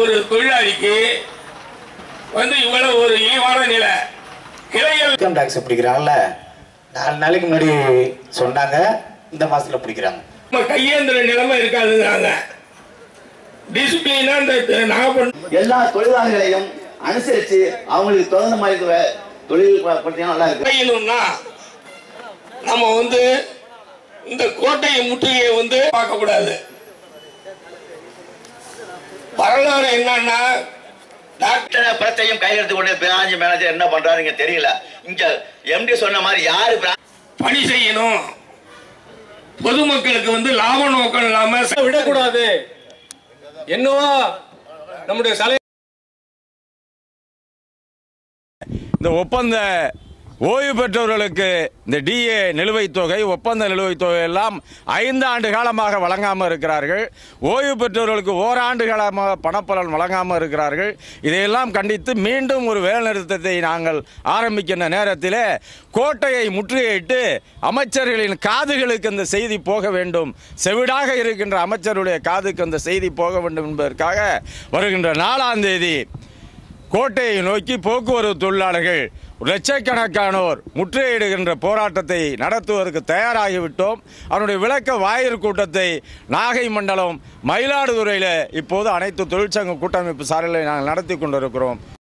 ஒரு தொழிலாளிக்கு வந்து இவ்வளவு ஒரு இழிவான நிலை கிளைகள் இன்கம் டாக்ஸ் பிடிக்கிறாங்கல்ல நாலு நாளைக்கு முன்னாடி சொன்னாங்க இந்த மாசத்துல பிடிக்கிறாங்க நம்ம கையேந்திர நிலைமை இருக்காதுங்கிறாங்க டிசிப்ளினா இந்த நாகப்பட்டினம் எல்லா தொழிலாளர்களையும் அனுசரிச்சு அவங்களுக்கு தகுந்த மாதிரி இருக்கிற தொழில் ப- பற்றியும் நல்லா இருக்கு செய்யணும்னா நம்ம வந்து இந்த கோட்டை முற்றுகையை வந்து பார்க்கக்கூடாது வரலாறு என்னன்னா டாக்டர் இத்தனை பிரச்சனையும் கையெழுத்து கொண்டு பிராஞ்ச் மேனேஜர் என்ன பண்றாருங்க தெரியல இங்க எம்டி சொன்ன மாதிரி யாரு பிரான்ச் பணி செய்யணும் பொதுமக்களுக்கு வந்து லாப நோக்கம் இல்லாம விடக்கூடாது என்னவோ நம்முடைய சலை இந்த ஒப்பந்த ஓய்வு பெற்றவர்களுக்கு இந்த டிஏ நிலுவைத் தொகை ஒப்பந்த நிலுவைத் தொகை எல்லாம் ஐந்து ஆண்டு காலமாக வழங்காமல் இருக்கிறார்கள் ஓய்வு பெற்றவர்களுக்கு ஓராண்டு காலமாக பணப்பலன் வழங்காமல் இருக்கிறார்கள் இதையெல்லாம் கண்டித்து மீண்டும் ஒரு வேலைநிறுத்தத்தை நாங்கள் ஆரம்பிக்கின்ற நேரத்தில் கோட்டையை முற்றுகையிட்டு அமைச்சர்களின் காதுகளுக்கு அந்த செய்தி போக வேண்டும் செவிடாக இருக்கின்ற அமைச்சருடைய காதுக்கு அந்த செய்தி போக வேண்டும் என்பதற்காக வருகின்ற நாலாம் தேதி கோட்டையை நோக்கி போக்குவரத்து தொழிலாளர்கள் லட்சக்கணக்கானோர் முற்றுகையிடுகின்ற போராட்டத்தை நடத்துவதற்கு தயாராகிவிட்டோம் அவருடைய விளக்க வாயிற் கூட்டத்தை நாகை மண்டலம் மயிலாடுதுறையில் இப்போது அனைத்து தொழிற்சங்க கூட்டமைப்பு சார்பில் நாங்கள் நடத்தி கொண்டிருக்கிறோம்